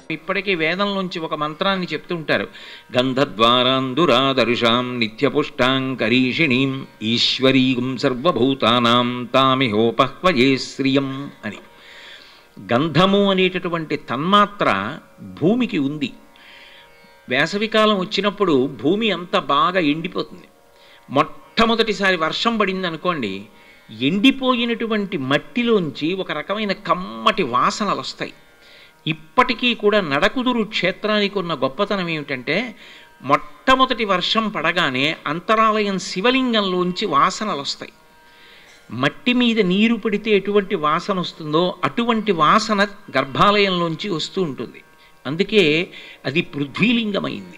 ఇప్పటికీ వేదంలోంచి ఒక మంత్రాన్ని చెప్తుంటారు గంధద్వారాందురాదరుషాం నిత్యపుష్టాంకరీషిణీం ఈశ్వరీం సర్వభూతానాం తామిహోపహ్వయే శ్రియం అని గంధము అనేటటువంటి తన్మాత్ర భూమికి ఉంది వేసవికాలం వచ్చినప్పుడు భూమి అంత బాగా ఎండిపోతుంది మొట్టమొదటిసారి వర్షం పడింది అనుకోండి ఎండిపోయినటువంటి మట్టిలోంచి ఒక రకమైన కమ్మటి వాసనలు వస్తాయి ఇప్పటికీ కూడా నడకుదురు క్షేత్రానికి ఉన్న గొప్పతనం ఏమిటంటే మొట్టమొదటి వర్షం పడగానే అంతరాలయం శివలింగంలోంచి వాసనలు వస్తాయి మట్టి మీద నీరు పడితే ఎటువంటి వాసన వస్తుందో అటువంటి వాసన గర్భాలయంలోంచి వస్తూ ఉంటుంది అందుకే అది పృథ్వీలింగమైంది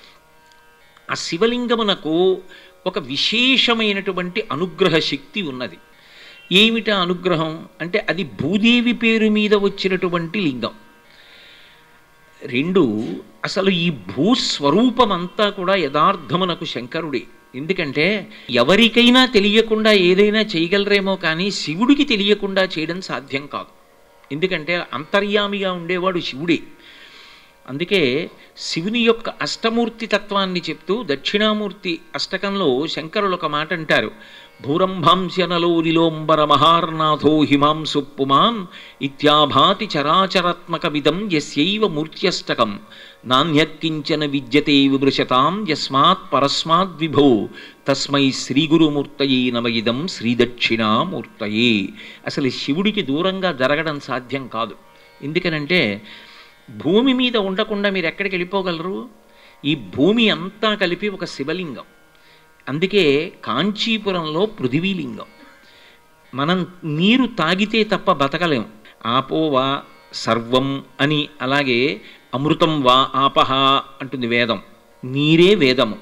ఆ శివలింగమునకు ఒక విశేషమైనటువంటి అనుగ్రహ శక్తి ఉన్నది ఏమిటా అనుగ్రహం అంటే అది భూదేవి పేరు మీద వచ్చినటువంటి లింగం రెండు అసలు ఈ భూస్వరూపం అంతా కూడా యథార్థమునకు శంకరుడే ఎందుకంటే ఎవరికైనా తెలియకుండా ఏదైనా చేయగలరేమో కానీ శివుడికి తెలియకుండా చేయడం సాధ్యం కాదు ఎందుకంటే అంతర్యామిగా ఉండేవాడు శివుడే అందుకే శివుని యొక్క అష్టమూర్తి తత్వాన్ని చెప్తూ దక్షిణామూర్తి అష్టకంలో శంకరులు ఒక మాట అంటారు భూరంభాంశనలో నిలోంబర మహార్నాథో హిమాంసు పుమాన్ ఇత్యాభాతి చరాచరాత్మకమిదం యస్యైవ మూర్త్యష్టకం నాణ్యత్కించన విద్యతే విమృశతాం యస్మాత్ పరస్మాద్ విభో తస్మై శ్రీగురుమూర్తయే నమయిదం శ్రీదక్షిణామూర్తయే అసలు శివుడికి దూరంగా జరగడం సాధ్యం కాదు ఎందుకనంటే భూమి మీద ఉండకుండా మీరు ఎక్కడికి వెళ్ళిపోగలరు ఈ భూమి అంతా కలిపి ఒక శివలింగం అందుకే కాంచీపురంలో పృథివీలింగం మనం నీరు తాగితే తప్ప బతకలేం ఆపోవా సర్వం అని అలాగే అమృతం వా ఆపహ అంటుంది వేదం నీరే వేదము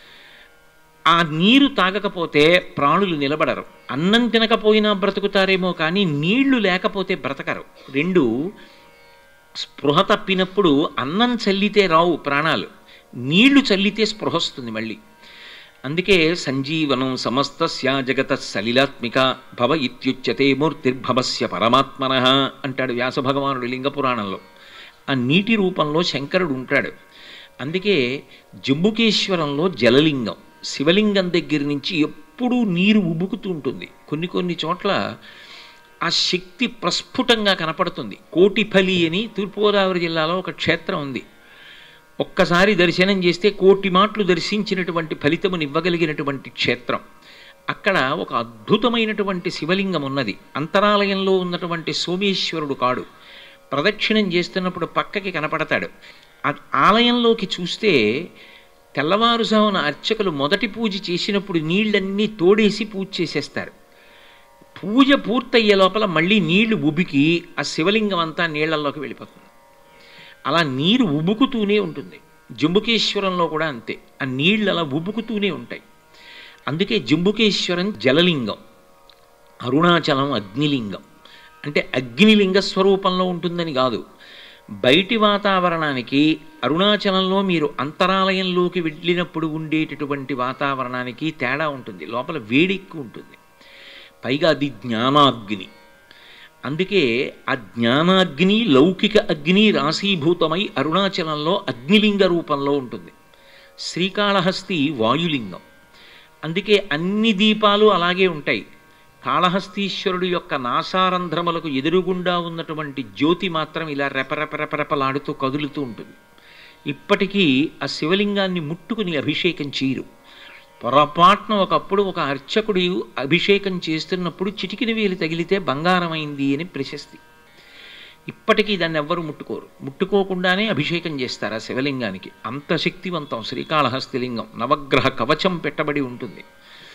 ఆ నీరు తాగకపోతే ప్రాణులు నిలబడరు అన్నం తినకపోయినా బ్రతుకుతారేమో కానీ నీళ్లు లేకపోతే బ్రతకరు రెండు స్పృహ తప్పినప్పుడు అన్నం చల్లితే రావు ప్రాణాలు నీళ్లు చల్లితే స్పృహ వస్తుంది మళ్ళీ అందుకే సంజీవనం సమస్తస్య జగత సలిలాత్మిక భవ ఇత్యుచ్యతే మూర్తిర్భవస్య పరమాత్మన అంటాడు వ్యాసభగవానుడు లింగపురాణంలో ఆ నీటి రూపంలో శంకరుడు ఉంటాడు అందుకే జంబుకేశ్వరంలో జలలింగం శివలింగం దగ్గర నుంచి ఎప్పుడూ నీరు ఉబుకుతూ ఉంటుంది కొన్ని కొన్ని చోట్ల ఆ శక్తి ప్రస్ఫుటంగా కనపడుతుంది కోటిఫలి అని తూర్పుగోదావరి జిల్లాలో ఒక క్షేత్రం ఉంది ఒక్కసారి దర్శనం చేస్తే కోటి మాటలు దర్శించినటువంటి ఫలితమును ఇవ్వగలిగినటువంటి క్షేత్రం అక్కడ ఒక అద్భుతమైనటువంటి శివలింగం ఉన్నది అంతరాలయంలో ఉన్నటువంటి సోమేశ్వరుడు కాడు ప్రదక్షిణం చేస్తున్నప్పుడు పక్కకి కనపడతాడు ఆ ఆలయంలోకి చూస్తే తెల్లవారుజామున అర్చకులు మొదటి పూజ చేసినప్పుడు నీళ్ళన్నీ తోడేసి పూజ చేసేస్తారు పూజ పూర్తయ్యే లోపల మళ్ళీ నీళ్లు ఉబికి ఆ శివలింగం అంతా నీళ్లలోకి వెళ్ళిపోతుంది అలా నీరు ఉబుకుతూనే ఉంటుంది జంబుకేశ్వరంలో కూడా అంతే ఆ నీళ్ళు అలా ఉబుకుతూనే ఉంటాయి అందుకే జంబుకేశ్వరం జలలింగం అరుణాచలం అగ్నిలింగం అంటే అగ్నిలింగ స్వరూపంలో ఉంటుందని కాదు బయటి వాతావరణానికి అరుణాచలంలో మీరు అంతరాలయంలోకి వెళ్ళినప్పుడు ఉండేటటువంటి వాతావరణానికి తేడా ఉంటుంది లోపల వేడి ఎక్కువ ఉంటుంది పైగా అది జ్ఞానాగ్ని అందుకే ఆ జ్ఞానాగ్ని లౌకిక అగ్ని రాశీభూతమై అరుణాచలంలో అగ్నిలింగ రూపంలో ఉంటుంది శ్రీకాళహస్తి వాయులింగం అందుకే అన్ని దీపాలు అలాగే ఉంటాయి కాళహస్తీశ్వరుడు యొక్క నాసారంధ్రములకు ఎదురుగుండా ఉన్నటువంటి జ్యోతి మాత్రం ఇలా రెపరెపరెపరెపలాడుతూ కదులుతూ ఉంటుంది ఇప్పటికీ ఆ శివలింగాన్ని ముట్టుకుని అభిషేకం చేయరు పొరపాటున ఒకప్పుడు ఒక అర్చకుడు అభిషేకం చేస్తున్నప్పుడు చిటికిన వేలు తగిలితే బంగారమైంది అని ప్రశస్తి ఇప్పటికీ దాన్ని ఎవ్వరు ముట్టుకోరు ముట్టుకోకుండానే అభిషేకం చేస్తారు ఆ శివలింగానికి అంత శక్తివంతం శ్రీకాళహస్తి లింగం నవగ్రహ కవచం పెట్టబడి ఉంటుంది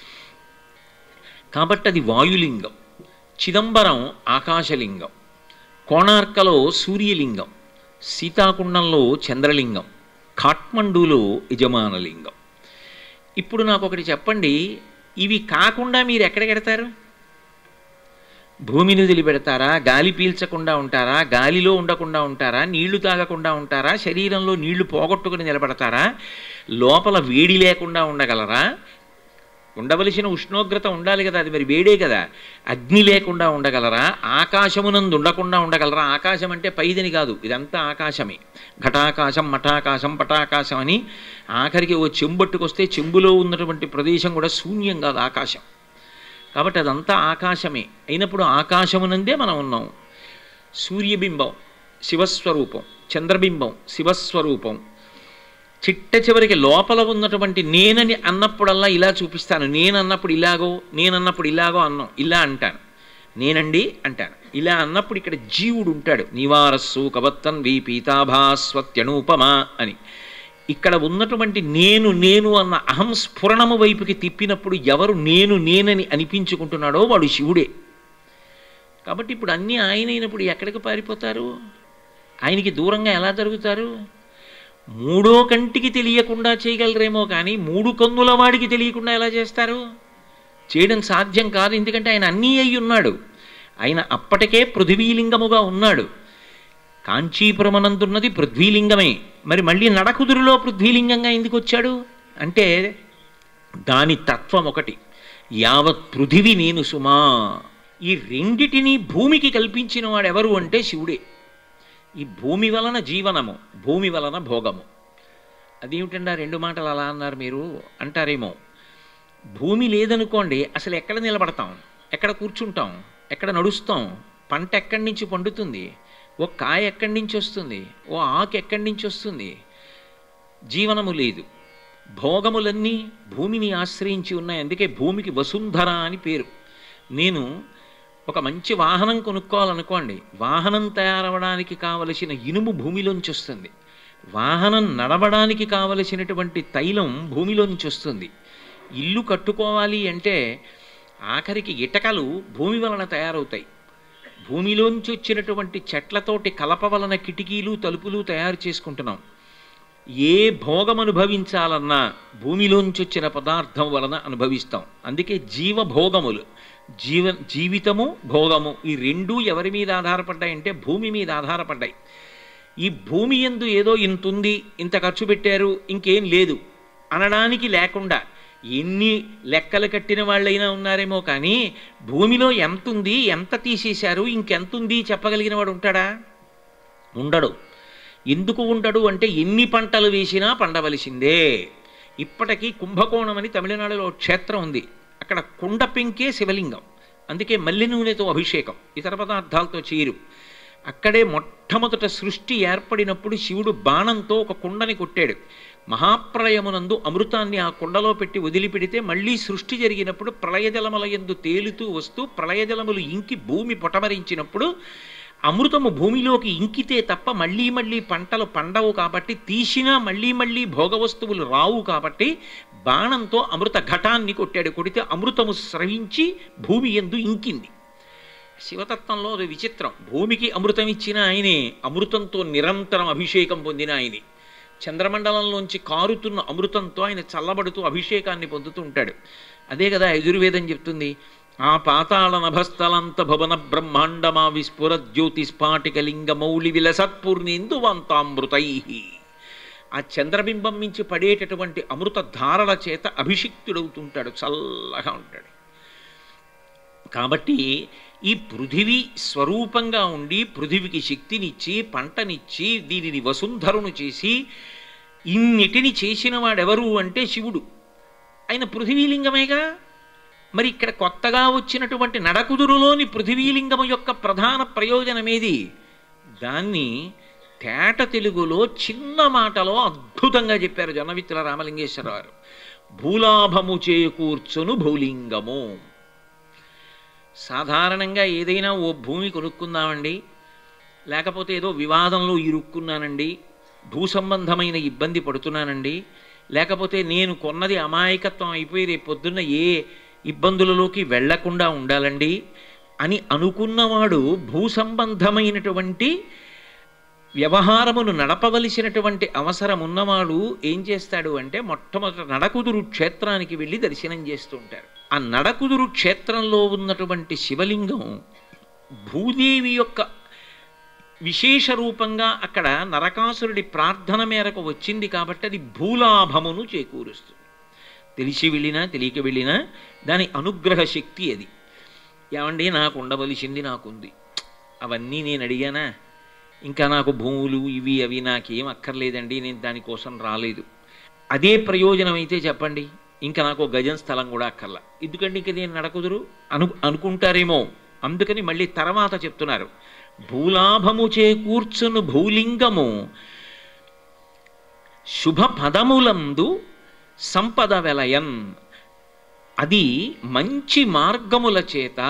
కాబట్టి అది వాయులింగం చిదంబరం ఆకాశలింగం కోణార్కలో సూర్యలింగం సీతాకుండంలో చంద్రలింగం ఖాట్మండూలో యజమానలింగం ఇప్పుడు నాకు ఒకటి చెప్పండి ఇవి కాకుండా మీరు ఎక్కడికెడతారు భూమిని వదిలిపెడతారా గాలి పీల్చకుండా ఉంటారా గాలిలో ఉండకుండా ఉంటారా నీళ్లు తాగకుండా ఉంటారా శరీరంలో నీళ్లు పోగొట్టుకుని నిలబడతారా లోపల వేడి లేకుండా ఉండగలరా ఉండవలసిన ఉష్ణోగ్రత ఉండాలి కదా అది మరి వేడే కదా అగ్ని లేకుండా ఉండగలరా ఆకాశమునందు ఉండకుండా ఉండగలరా ఆకాశం అంటే పైదని కాదు ఇదంతా ఆకాశమే ఘటాకాశం మఠాకాశం పటాకాశం అని ఆఖరికి ఓ చెంబట్టుకొస్తే చెంబులో ఉన్నటువంటి ప్రదేశం కూడా శూన్యం కాదు ఆకాశం కాబట్టి అదంతా ఆకాశమే అయినప్పుడు ఆకాశమునందే మనం ఉన్నాం సూర్యబింబం శివస్వరూపం చంద్రబింబం శివస్వరూపం చిట్ట చివరికి లోపల ఉన్నటువంటి నేనని అన్నప్పుడల్లా ఇలా చూపిస్తాను నేను అన్నప్పుడు ఇలాగో నేనన్నప్పుడు ఇలాగో అన్నాం ఇలా అంటాను నేనండి అంటాను ఇలా అన్నప్పుడు ఇక్కడ జీవుడు ఉంటాడు నివారస్సు కవత్తన్ వి పీతాభాస్వత్యనూపమా అని ఇక్కడ ఉన్నటువంటి నేను నేను అన్న అహం స్ఫురణము వైపుకి తిప్పినప్పుడు ఎవరు నేను నేనని అనిపించుకుంటున్నాడో వాడు శివుడే కాబట్టి ఇప్పుడు అన్నీ ఆయనైనప్పుడు ఎక్కడికి పారిపోతారు ఆయనకి దూరంగా ఎలా జరుగుతారు మూడో కంటికి తెలియకుండా చేయగలరేమో కానీ మూడు కన్నుల వాడికి తెలియకుండా ఎలా చేస్తారు చేయడం సాధ్యం కాదు ఎందుకంటే ఆయన అన్నీ అయి ఉన్నాడు ఆయన అప్పటికే పృథివీలింగముగా ఉన్నాడు కాంచీపురమనందున్నది పృథ్వీలింగమే మరి మళ్ళీ నడకుదురులో పృథ్వీలింగంగా ఎందుకు వచ్చాడు అంటే దాని తత్వం ఒకటి యావత్ పృథివి నేను సుమా ఈ రెండిటిని భూమికి కల్పించిన వాడు ఎవరు అంటే శివుడే ఈ భూమి వలన జీవనము భూమి వలన భోగము అదేమిటండి ఆ రెండు మాటలు అలా అన్నారు మీరు అంటారేమో భూమి లేదనుకోండి అసలు ఎక్కడ నిలబడతాం ఎక్కడ కూర్చుంటాం ఎక్కడ నడుస్తాం పంట ఎక్కడి నుంచి పండుతుంది ఓ కాయ ఎక్కడి నుంచి వస్తుంది ఓ ఆకు ఎక్కడి నుంచి వస్తుంది జీవనము లేదు భోగములన్నీ భూమిని ఆశ్రయించి ఉన్నాయి అందుకే భూమికి వసుంధర అని పేరు నేను ఒక మంచి వాహనం కొనుక్కోవాలనుకోండి వాహనం తయారవడానికి కావలసిన ఇనుము భూమిలోంచి వస్తుంది వాహనం నడవడానికి కావలసినటువంటి తైలం భూమిలోంచి వస్తుంది ఇల్లు కట్టుకోవాలి అంటే ఆఖరికి ఇటకలు భూమి వలన తయారవుతాయి భూమిలోంచి వచ్చినటువంటి చెట్లతోటి కలప వలన కిటికీలు తలుపులు తయారు చేసుకుంటున్నాం ఏ భోగం అనుభవించాలన్నా భూమిలోంచి వచ్చిన పదార్థం వలన అనుభవిస్తాం అందుకే జీవభోగములు జీవ జీవితము భోగము ఈ రెండూ ఎవరి మీద ఆధారపడ్డాయంటే భూమి మీద ఆధారపడ్డాయి ఈ భూమి ఎందు ఏదో ఇంత ఉంది ఇంత ఖర్చు పెట్టారు ఇంకేం లేదు అనడానికి లేకుండా ఎన్ని లెక్కలు కట్టిన వాళ్ళైనా ఉన్నారేమో కానీ భూమిలో ఎంత ఉంది ఎంత తీసేశారు ఇంకెంత ఉంది చెప్పగలిగిన వాడు ఉంటాడా ఉండడు ఎందుకు ఉండడు అంటే ఎన్ని పంటలు వేసినా పండవలసిందే ఇప్పటికీ కుంభకోణం అని తమిళనాడులో ఓ క్షేత్రం ఉంది అక్కడ కుండ పెంకే శివలింగం అందుకే మల్లె నూనెతో అభిషేకం ఇతర పదార్థాలతో చేయరు అక్కడే మొట్టమొదట సృష్టి ఏర్పడినప్పుడు శివుడు బాణంతో ఒక కుండని కొట్టాడు మహాప్రళయమునందు అమృతాన్ని ఆ కుండలో పెట్టి వదిలిపెడితే మళ్ళీ సృష్టి జరిగినప్పుడు ప్రళయజలముల యందు తేలుతూ వస్తూ ప్రళయజలములు ఇంకి భూమి పొటమరించినప్పుడు అమృతము భూమిలోకి ఇంకితే తప్ప మళ్ళీ మళ్ళీ పంటలు పండవు కాబట్టి తీసినా మళ్ళీ మళ్ళీ భోగవస్తువులు రావు కాబట్టి బాణంతో అమృత ఘటాన్ని కొట్టాడు కొడితే అమృతము స్రవించి భూమి ఎందు ఇంకింది శివతత్వంలో అది విచిత్రం భూమికి అమృతం ఇచ్చిన ఆయనే అమృతంతో నిరంతరం అభిషేకం పొందిన ఆయనే చంద్రమండలంలోంచి కారుతున్న అమృతంతో ఆయన చల్లబడుతూ అభిషేకాన్ని పొందుతూ ఉంటాడు అదే కదా యజుర్వేదం చెప్తుంది ఆ పాతాళ నభస్థలంత భవన బ్రహ్మాండమా విస్ఫుర జ్యోతి స్ఫాటికలింగ మౌలి విలసత్పూర్ణేందువంతామృతై ఆ చంద్రబింబం నుంచి పడేటటువంటి అమృత ధారల చేత అభిషిక్తుడవుతుంటాడు చల్లగా ఉంటాడు కాబట్టి ఈ పృథివీ స్వరూపంగా ఉండి పృథివికి శక్తినిచ్చి పంటనిచ్చి దీనిని వసుంధరును చేసి ఇన్నిటిని చేసిన వాడెవరు అంటే శివుడు ఆయన పృథివీలింగమేగా మరి ఇక్కడ కొత్తగా వచ్చినటువంటి నడకుదురులోని పృథివీలింగము యొక్క ప్రధాన ప్రయోజనమేది దాన్ని తేట తెలుగులో చిన్న మాటలో అద్భుతంగా చెప్పారు జనవిత్తుల రామలింగేశ్వరరావు భూలాభము చేకూర్చును భూలింగము సాధారణంగా ఏదైనా ఓ భూమి కొనుక్కుందామండి లేకపోతే ఏదో వివాదంలో ఇరుక్కున్నానండి భూ సంబంధమైన ఇబ్బంది పడుతున్నానండి లేకపోతే నేను కొన్నది అమాయకత్వం అయిపోయి రేపు పొద్దున్న ఏ ఇబ్బందులలోకి వెళ్లకుండా ఉండాలండి అని అనుకున్నవాడు భూ సంబంధమైనటువంటి వ్యవహారమును నడపవలసినటువంటి అవసరం ఉన్నవాడు ఏం చేస్తాడు అంటే మొట్టమొదట నడకుదురు క్షేత్రానికి వెళ్ళి దర్శనం చేస్తూ ఉంటారు ఆ నడకుదురు క్షేత్రంలో ఉన్నటువంటి శివలింగం భూదేవి యొక్క విశేష రూపంగా అక్కడ నరకాసురుడి ప్రార్థన మేరకు వచ్చింది కాబట్టి అది భూలాభమును చేకూరుస్తుంది తెలిసి వెళ్ళినా తెలియక వెళ్ళినా దాని అనుగ్రహ శక్తి అది ఏమండి నాకు ఉండవలసింది నాకుంది అవన్నీ నేను అడిగానా ఇంకా నాకు భూములు ఇవి అవి నాకేం అక్కర్లేదండి నేను దానికోసం రాలేదు అదే ప్రయోజనం అయితే చెప్పండి ఇంకా నాకు ఒక గజం స్థలం కూడా అక్కర్లా ఎందుకంటే ఇంక నేను నడకుదురు అను అనుకుంటారేమో అందుకని మళ్ళీ తర్వాత చెప్తున్నారు భూలాభము చేకూర్చును భూలింగము శుభ పదములందు సంపద వెలయన్ అది మంచి మార్గముల చేత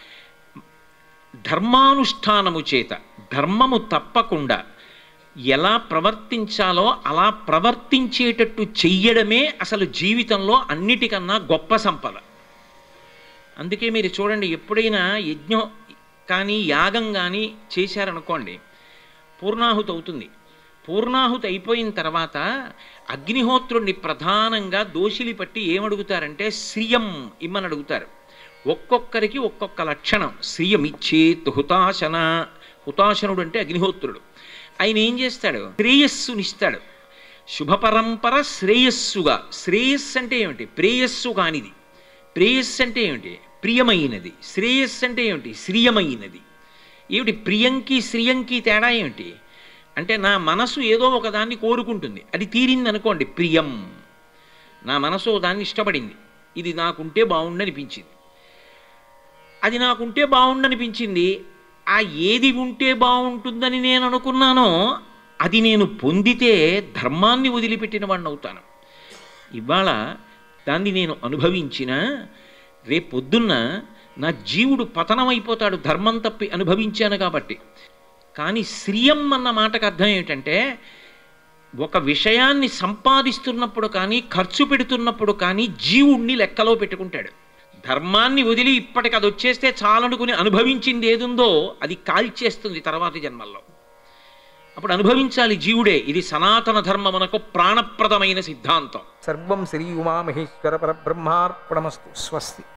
ధర్మానుష్ఠానము చేత ధర్మము తప్పకుండా ఎలా ప్రవర్తించాలో అలా ప్రవర్తించేటట్టు చెయ్యడమే అసలు జీవితంలో అన్నిటికన్నా గొప్ప సంపద అందుకే మీరు చూడండి ఎప్పుడైనా యజ్ఞం కానీ యాగం కానీ చేశారనుకోండి పూర్ణాహుతి అవుతుంది పూర్ణాహుతి అయిపోయిన తర్వాత అగ్నిహోత్రుణ్ణి ప్రధానంగా దోషిలి పట్టి ఏమడుగుతారంటే శ్రియం ఇమ్మని అడుగుతారు ఒక్కొక్కరికి ఒక్కొక్క లక్షణం శ్రియం ఇచ్చేత్ హుతాశన హుతాశనుడు అంటే అగ్నిహోత్రుడు ఆయన ఏం చేస్తాడు శ్రేయస్సునిస్తాడు శుభ పరంపర శ్రేయస్సుగా శ్రేయస్సు అంటే ఏమిటి ప్రేయస్సు కానిది ప్రేయస్సు అంటే ఏమిటి ప్రియమైనది శ్రేయస్సు అంటే ఏమిటి శ్రియమైనది ఏమిటి ప్రియంకి శ్రియంకి తేడా ఏమిటి అంటే నా మనసు ఏదో ఒకదాన్ని కోరుకుంటుంది అది తీరింది అనుకోండి ప్రియం నా మనసు దాన్ని ఇష్టపడింది ఇది నాకుంటే బాగుండనిపించింది అది నాకుంటే బాగుండనిపించింది ఆ ఏది ఉంటే బాగుంటుందని నేను అనుకున్నానో అది నేను పొందితే ధర్మాన్ని వదిలిపెట్టిన వాడిని అవుతాను ఇవాళ దాన్ని నేను అనుభవించిన రేపొద్దున్న నా జీవుడు పతనమైపోతాడు ధర్మం తప్పి అనుభవించాను కాబట్టి కానీ శ్రియం అన్న మాటకు అర్థం ఏమిటంటే ఒక విషయాన్ని సంపాదిస్తున్నప్పుడు కానీ ఖర్చు పెడుతున్నప్పుడు కానీ జీవుణ్ణి లెక్కలో పెట్టుకుంటాడు ధర్మాన్ని వదిలి ఇప్పటికి అది వచ్చేస్తే చాలనుకుని అనుభవించింది ఏదుందో అది కాల్చేస్తుంది తర్వాతి జన్మల్లో అప్పుడు అనుభవించాలి జీవుడే ఇది సనాతన ధర్మమునకు ప్రాణప్రదమైన సిద్ధాంతం సర్వం శ్రీ ఉమామహేశ్వర పరబ్రహ్మార్పణమస్తు స్వస్తి